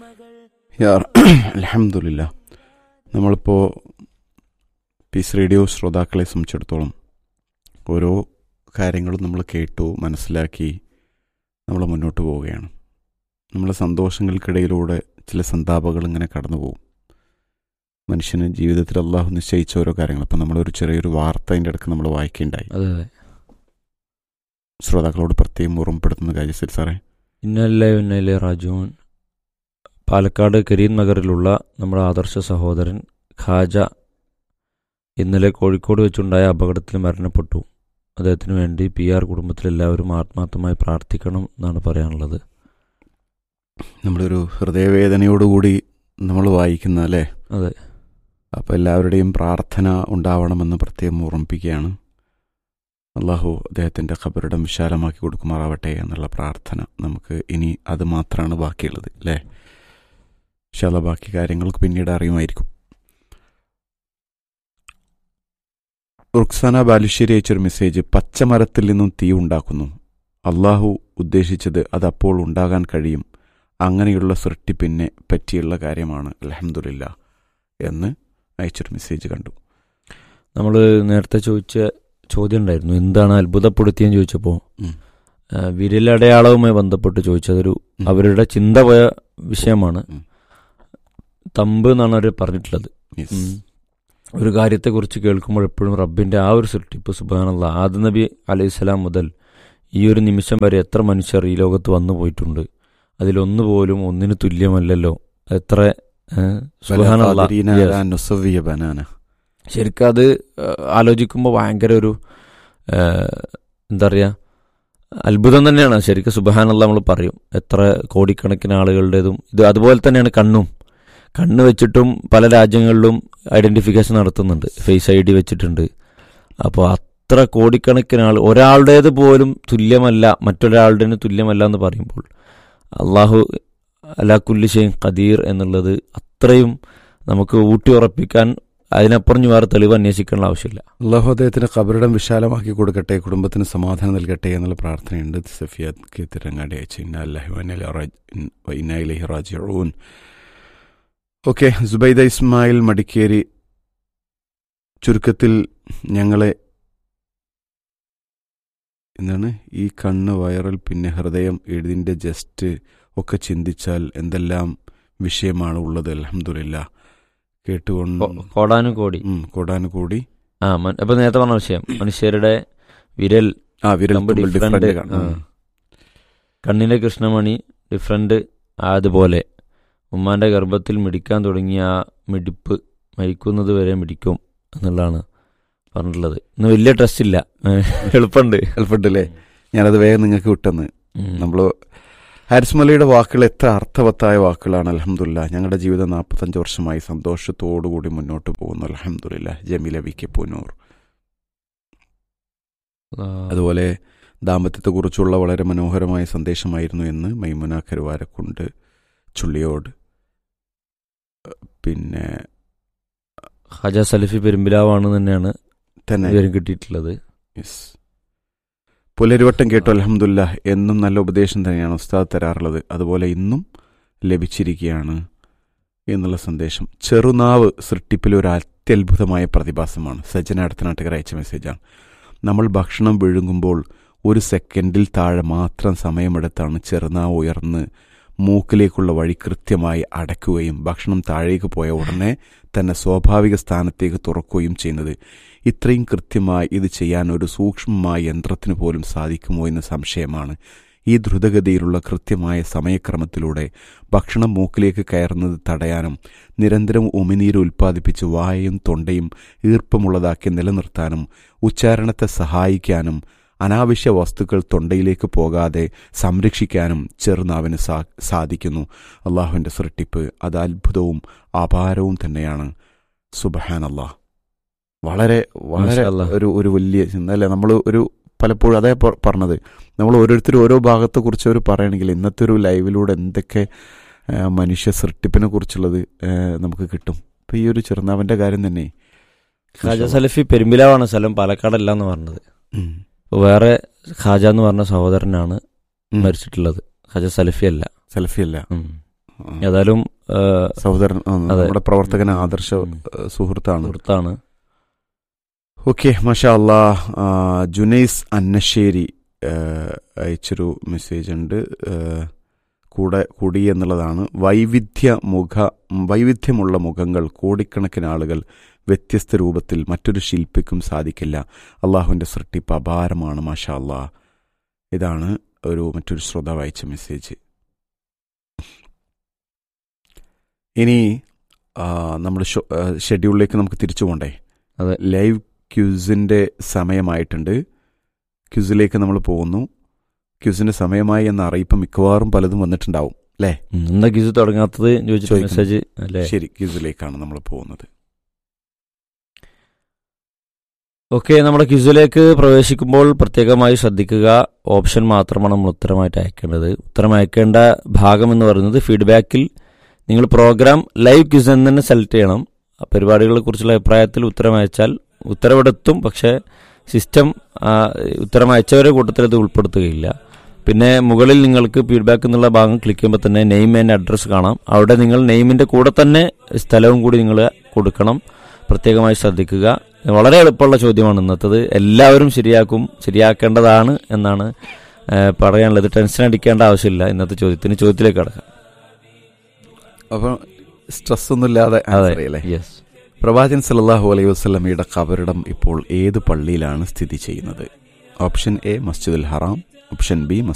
അലഹമില്ല നമ്മളിപ്പോൾ piece radio ശ്രോതാക്കളെ സംബന്ധിച്ചിടത്തോളം ഓരോ കാര്യങ്ങളും നമ്മൾ കേട്ടു മനസ്സിലാക്കി നമ്മൾ മുന്നോട്ട് പോവുകയാണ് നമ്മളെ സന്തോഷങ്ങൾക്കിടയിലൂടെ ചില സന്താപങ്ങൾ ഇങ്ങനെ കടന്നു പോകും മനുഷ്യന് ജീവിതത്തിൽ അള്ളാഹു നിശ്ചയിച്ച ഓരോ കാര്യങ്ങൾ ഇപ്പം നമ്മളൊരു ചെറിയൊരു വാർത്ത അതിൻ്റെ ഇടയ്ക്ക് നമ്മൾ വായിക്കുകയുണ്ടായി അതെ അതെ ശ്രോതാക്കളോട് പ്രത്യേകം ഓർമ്മപ്പെടുത്തുന്ന കാര്യം ശരി സാറേ ഇന്നല്ലേ ഇന്നലെ റാജുവൻ പാലക്കാട് കരീം നഗറിലുള്ള നമ്മുടെ ആദർശ സഹോദരൻ ഖാജ ഇന്നലെ കോഴിക്കോട് വെച്ചുണ്ടായ അപകടത്തിൽ മരണപ്പെട്ടു അദ്ദേഹത്തിന് വേണ്ടി പി ആർ കുടുംബത്തിലെല്ലാവരും ആത്മാർത്ഥമായി പ്രാർത്ഥിക്കണം എന്നാണ് പറയാനുള്ളത് നമ്മളൊരു ഹൃദയവേദനയോടുകൂടി നമ്മൾ വായിക്കുന്ന അല്ലേ അതെ അപ്പോൾ എല്ലാവരുടെയും പ്രാർത്ഥന ഉണ്ടാവണമെന്ന് പ്രത്യേകം ഓർമ്മിപ്പിക്കുകയാണ് അള്ളാഹു അദ്ദേഹത്തിൻ്റെ ഖബറിടം വിശാലമാക്കി കൊടുക്കുമാറാവട്ടെ എന്നുള്ള പ്രാർത്ഥന നമുക്ക് ഇനി അത് മാത്രമാണ് ബാക്കിയുള്ളത് അല്ലേ ഇൻഷാല്ല ബാക്കി കാര്യങ്ങൾക്ക് പിന്നീട് അറിയുമായിരിക്കും റുക്സാന ബാലുശ്ശേരി അയച്ചൊരു മെസ്സേജ് പച്ചമരത്തിൽ നിന്നും തീ ഉണ്ടാക്കുന്നു അള്ളാഹു ഉദ്ദേശിച്ചത് അത് അപ്പോൾ ഉണ്ടാകാൻ കഴിയും അങ്ങനെയുള്ള സൃഷ്ടിപ്പിനെ പറ്റിയുള്ള കാര്യമാണ് അലഹമുല്ല എന്ന് അയച്ചൊരു മെസ്സേജ് കണ്ടു നമ്മൾ നേരത്തെ ചോദിച്ച ചോദ്യം ഉണ്ടായിരുന്നു എന്താണ് അത്ഭുതപ്പെടുത്തിയെന്ന് ചോദിച്ചപ്പോൾ ഉം. ആ, വിരലടയാളവുമായി ബന്ധപ്പെട്ട് ചോദിച്ചതൊരു ഉം. അവരുടെ ചിന്ത പോയ വിഷയമാണ് ഉം. തമ്പ് എന്നാണ് അവർ പറഞ്ഞിട്ടുള്ളത് Yes. ഉം. ഒരു കാര്യത്തെക്കുറിച്ച് കേൾക്കുമ്പോൾ എപ്പോഴും റബ്ബിന്റെ ആ ഒരു സൃഷ്ടിപ്പ് സുബാനുള്ള ആദ നബി അലൈഹിസ്സലാം മുതൽ ഈ ഒരു നിമിഷം വരെ എത്ര മനുഷ്യർ ഈ ലോകത്ത് വന്നു പോയിട്ടുണ്ട് അതിലൊന്നുപോലും ഒന്നിന് തുല്യമല്ലല്ലോ എത്ര ഏഹ്, സുബ്ഹാനല്ലാ. ഖാദിരീന Yes. അലാ നുസവ്വിയ ബനാന. ശരിക്കും അത് ആലോചിക്കുമ്പോൾ ഭയങ്കര ഒരു ഏഹ്, എന്താ പറയുക അത്ഭുതം തന്നെയാണ് ശരിക്കും സുബഹാനുള്ള നമ്മൾ പറയും എത്ര കോടിക്കണക്കിന് ആളുകളുടേതും ഇത് അതുപോലെ തന്നെയാണ് കണ്ണും കണ്ണ് വെച്ചിട്ടും പല രാജ്യങ്ങളിലും ഐഡന്റിഫിക്കേഷൻ നടത്തുന്നുണ്ട് ഫേസ് ഐ ഡി വെച്ചിട്ടുണ്ട് അപ്പോൾ അത്ര കോടിക്കണക്കിന് ആൾ ഒരാളുടേത് പോലും തുല്യമല്ല മറ്റൊരാളുടേന് തുല്യമല്ല എന്ന് പറയുമ്പോൾ അള്ളാഹു അലാ കുല്ലി ഷെയ്ൻ ഖദീർ എന്നുള്ളത് അത്രയും നമുക്ക് ഊട്ടി ഉറപ്പിക്കാൻ അതിനപ്പുറം ഇനി വേറെ തെളിവ് അന്വേഷിക്കേണ്ട ആവശ്യമില്ല അള്ളാഹു അദ്ദേഹത്തിന് ഖബറിടം വിശാലമാക്കി കൊടുക്കട്ടെ കുടുംബത്തിന് സമാധാനം നൽകട്ടെ എന്നുള്ള പ്രാർത്ഥനയുണ്ട് സഫിയ കെ തിരങ്ങാടി അയച്ചു ഇന്നലഹി റാജിഊൻ ഓക്കെ സുബൈദ ഇസ്മായിൽ മടിക്കേരി ചുരുക്കത്തിൽ ഞങ്ങളെ എന്താണ് ഈ കണ്ണ് വൈറൽ പിന്നെ ഹൃദയം ഇതിൻ്റെ ജസ്റ്റ് ഒക്കെ ചിന്തിച്ചാൽ എന്തെല്ലാം വിഷയമാണ് ഉള്ളത് അലഹമില്ല കേട്ടുകൊണ്ട് കോ- കോടാനും കോടി ഉം, കോടാനുകൂടി ആ മൻ- അപ്പൊ നേരത്തെ പറഞ്ഞ വിഷയം മനുഷ്യരുടെ വിരൽ ആ വിരൽ കമ്പ് തുമ്പിൽ different, different കാണും. ആ. കണ്ണിലെ കൃഷ്ണമണി ഡിഫറെന്റ് ആയതുപോലെ ഉമ്മാന്റെ ഗർഭത്തിൽ മിടിക്കാൻ തുടങ്ങിയ ആ മിടിപ്പ് മരിക്കുന്നത് വരെ മിടിക്കും എന്നുള്ളതാണ് പറഞ്ഞിട്ടുള്ളത് ഇന്ന് വലിയ ടെസ്റ്റ് ഇല്ല എളുപ്പമുണ്ട് എളുപ്പമുണ്ടല്ലേ ഞാനത് വേഗം നിങ്ങൾക്ക് വിട്ടെന്ന് ഉം. നമ്മൾ ഹാരിസ് മലയുടെ വാക്കുകൾ എത്ര അർത്ഥവത്തായ വാക്കുകളാണ് അലഹമുല്ല ഞങ്ങളുടെ ജീവിതം നാൽപ്പത്തഞ്ച് വർഷമായി സന്തോഷത്തോടുകൂടി മുന്നോട്ട് പോകുന്നു അലഹമുല്ല ജമീല വി കെ പൂനൂർ ആ, അതുപോലെ ദാമ്പത്യത്തെക്കുറിച്ചുള്ള വളരെ മനോഹരമായ സന്ദേശമായിരുന്നു എന്ന് മൈമുന കരുവാരക്കുണ്ട് ചുള്ളിയോട് പിന്നെ ഖാജ സലഫി പെരുമ്പിലാവാണ് തന്നെയാണ് തന്നെ വിവരം കിട്ടിയിട്ടുള്ളത് യെസ് പുലരുവട്ടം കേട്ടു അലഹമുല്ല എന്നും നല്ല ഉപദേശം തന്നെയാണ് ഉസ്താദ് തരാറുള്ളത് അതുപോലെ ഇന്നും ലഭിച്ചിരിക്കുകയാണ് എന്നുള്ള സന്ദേശം ചെറുനാവ് സൃഷ്ടിപ്പിൽ ഒരു അത്യത്ഭുതമായ പ്രതിഭാസമാണ് സജ്ജന അടുത്തനാട്ടുകാർ അയച്ച മെസ്സേജാണ് നമ്മൾ ഭക്ഷണം വിഴുങ്ങുമ്പോൾ ഒരു സെക്കൻഡിൽ താഴെ മാത്രം സമയമെടുത്താണ് ചെറുനാവ് ഉയർന്ന് മൂക്കിലേക്കുള്ള വഴി കൃത്യമായി അടയ്ക്കുകയും ഭക്ഷണം താഴേക്ക് പോയ ഉടനെ തന്നെ സ്വാഭാവിക സ്ഥാനത്തേക്ക് തുറക്കുകയും ചെയ്യുന്നത് ഇത്രയും കൃത്യമായി ഇത് ചെയ്യാൻ ഒരു സൂക്ഷ്മമായ യന്ത്രത്തിന് പോലും സാധിക്കുമോ എന്ന സംശയമാണ് ഈ ദ്രുതഗതിയിലുള്ള കൃത്യമായ സമയക്രമത്തിലൂടെ ഭക്ഷണം മൂക്കിലേക്ക് കയറുന്നത് തടയാനും നിരന്തരം ഉമിനീര് ഉൽപ്പാദിപ്പിച്ച് വായയും തൊണ്ടയും ഈർപ്പമുള്ളതാക്കി നിലനിർത്താനും ഉച്ചാരണത്തെ സഹായിക്കാനും അനാവശ്യ വസ്തുക്കൾ തൊണ്ടയിലേക്ക് പോകാതെ സംരക്ഷിക്കാനും ചെറുനാവിന് സാ സാധിക്കുന്നു അള്ളാഹുവിൻ്റെ സൃഷ്ടിപ്പ് അത് അത്ഭുതവും അപാരവും തന്നെയാണ് സുബഹാൻ അള്ളാഹ് വളരെ വളരെ മാഷാ അല്ലാ. ഒരു ഒരു വലിയ ചിന്ത അല്ലേ നമ്മൾ ഒരു പലപ്പോഴും അതേ പ- പറഞ്ഞത് നമ്മൾ ഓരോരുത്തരും ഓരോ ഭാഗത്തെ കുറിച്ച് അവർ പറയണമെങ്കിൽ ഇന്നത്തെ ഒരു ലൈവിലൂടെ എന്തൊക്കെ ആ, മനുഷ്യ സൃഷ്ടിപ്പിനെ കുറിച്ചുള്ളത് ആ, നമുക്ക് കിട്ടും ഇപ്പൊ ഈ ഒരു ചെറുനാവന്റെ കാര്യം തന്നെ ഖാജ സലഫി പെരുമ്പിലാവാണ് സ്ഥലം പാലക്കാടല്ല എന്ന് പറഞ്ഞത് ഉം. ഇപ്പൊ വേറെ ഖാജ എന്ന് പറഞ്ഞ സഹോദരനാണ് ഉം. മരിച്ചിട്ടുള്ളത് ഖാജ സലഫി അല്ല സെൽഫി അല്ല ഉം. ആ. ഏതായാലും ആ, സഹോദരൻ ആ, അതെ. നമ്മുടെ പ്രവർത്തകൻ ആദർശ ഉം. ഏഹ്, സുഹൃത്താണ് സുഹൃത്താണ് ഓക്കെ മഷാ അല്ലാ ആ, ജുനൈസ് അന്നശ്ശേരി ഏഹ്, അയച്ചൊരു മെസ്സേജ് ഉണ്ട് ഏഹ്, കൂടെ കൂടി എന്നുള്ളതാണ് വൈവിധ്യ മുഖ വൈവിധ്യമുള്ള മുഖങ്ങൾ കോടിക്കണക്കിന് ആളുകൾ വ്യത്യസ്ത രൂപത്തിൽ മറ്റൊരു ശില്പിക്കും സാധിക്കില്ല അള്ളാഹുവിൻ്റെ സൃഷ്ടിപ്പ് അപാരമാണ് മാഷാ അല്ലാ ഇതാണ് ഒരു മറ്റൊരു ശ്രോതാവ് അയച്ച മെസ്സേജ് ഇനി ആ, നമ്മുടെ ഷോ- ആ, ഷെഡ്യൂളിലേക്ക് നമുക്ക് തിരിച്ചു പോണ്ടേ അതെ. ലൈവ് ക്യൂസിന്റെ സമയമായിട്ടുണ്ട് ക്യൂസിലേക്ക് നമ്മൾ പോകുന്നു ക്യൂസിന്റെ സമയമായി എന്ന അറിയിപ്പ് മിക്കവാറും പലതും വന്നിട്ടുണ്ടാവും അല്ലേ ഉം, എന്താ കിസ് തുടങ്ങാത്തത് ചോദിച്ചിട്ട് ചോദിക്കുന്നു. മെസ്സേജ് അല്ലേ ശരി ക്യൂസിലേക്കാണ് നമ്മൾ പോകുന്നത് ഓക്കെ നമ്മുടെ ക്വിസിലേക്ക് പ്രവേശിക്കുമ്പോൾ പ്രത്യേകമായി ശ്രദ്ധിക്കുക ഓപ്ഷൻ മാത്രമാണ് നമ്മൾ ഉത്തരമായിട്ട് അയക്കേണ്ടത് ഉത്തരം അയക്കേണ്ട ഭാഗം എന്ന് പറയുന്നത് ഫീഡ്ബാക്കിൽ നിങ്ങൾ പ്രോഗ്രാം ലൈവ് ക്വിസ് എന്ന് തന്നെ സെലക്ട് ചെയ്യണം ആ പരിപാടികളെ കുറിച്ചുള്ള അഭിപ്രായത്തിൽ ഉത്തരം അയച്ചാൽ ഉത്തരവെടുത്തും പക്ഷേ സിസ്റ്റം ആ, ഉത്തരം അയച്ചവരെ കൂട്ടത്തിൽ ഇത് ഉൾപ്പെടുത്തുകയില്ല പിന്നെ മുകളിൽ നിങ്ങൾക്ക് ഫീഡ്ബാക്ക് എന്നുള്ള ഭാഗം ക്ലിക്ക് ചെയ്യുമ്പോൾ തന്നെ നെയിം ആൻഡ് അഡ്രസ്സ് കാണാം അവിടെ നിങ്ങൾ നെയിമിന്റെ കൂടെ തന്നെ സ്ഥലവും കൂടി നിങ്ങൾ കൊടുക്കണം പ്രത്യേകമായി ശ്രദ്ധിക്കുക വളരെ എളുപ്പമുള്ള ചോദ്യമാണ് ഇന്നത്തത് എല്ലാവരും ശരിയാക്കും ശരിയാക്കേണ്ടതാണ് എന്നാണ് ആ, പറയാനുള്ളത് ടെൻഷൻ അടിക്കേണ്ട ആവശ്യമില്ല ഇന്നത്തെ ചോദ്യത്തിന് ചോദ്യത്തിലേക്ക് കടക്കാം അപ്പോൾ സ്ട്രെസ് ഒന്നുമില്ലാതെ അതെ answer ചെയ്യല്ലേ യെസ് പ്രവാചകൻ സല്ലല്ലാഹു അലൈഹി വസല്ലമയുടെ കബറിടം ഇപ്പോൾ ഏത് പള്ളിയിലാണ് സ്ഥിതി ചെയ്യുന്നത് ഓപ്ഷൻ എ മസ്ജിദുൽ ഹറാം ഓപ്ഷൻ ബി